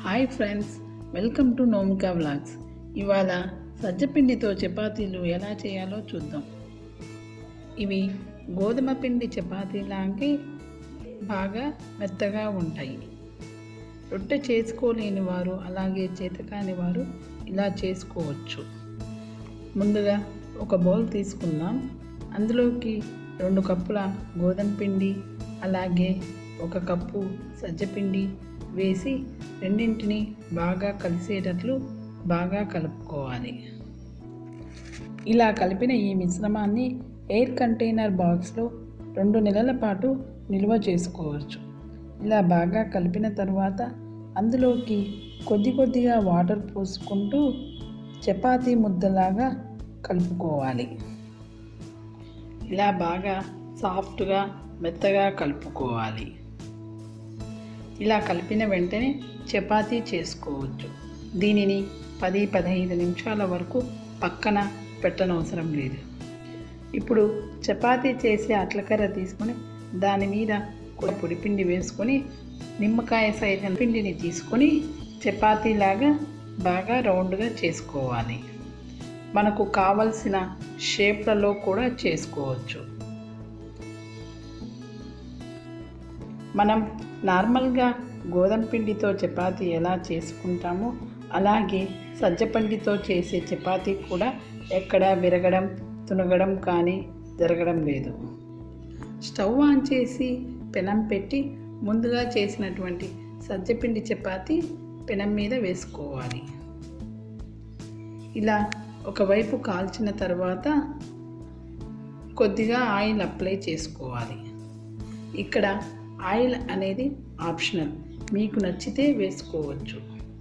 hi friends welcome to Nomika vlogs ఇవాళ సజ్జపిండితో చపాతీలు ఎలా చేయాలో చూద్దాం ఇవి గోధుమ పిండి చపాతీలాగే బాగా మెత్తగా ఉంటాయి రొట్టె చేసుకోలేని వారు అలాగే చేతకాని వారు ఇలా చేసుకోవచ్చు ముందుగా ఒక బౌల్ తీసుకుందాం అందులోకి రెండు కప్పుల గోధుమ పిండి అలాగే ఒక కప్పు సజ్జపిండి వేసి రెండింటిని బాగా కలిసేటట్లు బాగా కలుపుకోవాలి ఇలా కలిపిన ఈ మిశ్రమాన్ని ఎయిర్ కంటైనర్ బాక్స్లో రెండు నెలల పాటు నిల్వ చేసుకోవచ్చు ఇలా బాగా కలిపిన తర్వాత అందులోకి కొద్ది కొద్దిగా వాటర్ పోసుకుంటూ చపాతీ ముద్దలాగా కలుపుకోవాలి ఇలా బాగా సాఫ్ట్గా మెత్తగా కలుపుకోవాలి ఇలా కలిపిన వెంటనే చపాతీ చేసుకోవచ్చు దీనిని పది పదహైదు నిమిషాల వరకు పక్కన పెట్టనవసరం లేదు ఇప్పుడు చపాతీ చేసే అట్లకర్ర తీసుకొని దాని మీద కొద్ది పొడిపిండి వేసుకొని నిమ్మకాయ సైజు పిండిని తీసుకొని చపాతీలాగా బాగా రౌండ్గా చేసుకోవాలి మనకు కావలసిన షేప్లలో కూడా చేసుకోవచ్చు మనం నార్మల్గా గోధుమ పిండితో చపాతీ ఎలా చేసుకుంటామో అలాగే సజ్జపిండితో చేసే చపాతీ కూడా ఎక్కడ విరగడం తునగడం కానీ జరగడం లేదు స్టవ్ ఆన్ చేసి పెనం పెట్టి ముందుగా చేసినటువంటి సజ్జపిండి చపాతీ పెనం మీద వేసుకోవాలి ఇలా ఒకవైపు కాల్చిన తర్వాత కొద్దిగా ఆయిల్ అప్లై చేసుకోవాలి ఇక్కడ ఆయిల్ అనేది ఆప్షనల్ మీకు నచ్చితే వేసుకోవచ్చు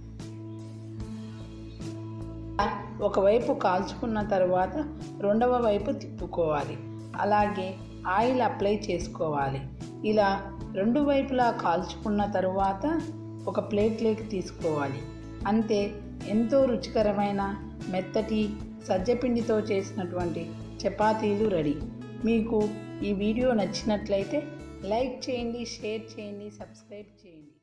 ఒకవైపు కాల్చుకున్న తర్వాత రెండవ వైపు తిప్పుకోవాలి అలాగే ఆయిల్ అప్లై చేసుకోవాలి ఇలా రెండు వైపులా కాల్చుకున్న తరువాత ఒక ప్లేట్లోకి తీసుకోవాలి అంతే ఎంతో రుచికరమైన మెత్తటి సజ్జపిండితో చేసినటువంటి చపాతీలు రెడీ మీకు ఈ వీడియో నచ్చినట్లయితే లైక్ చేయండి షేర్ చేయండి సబ్స్క్రైబ్ చేయండి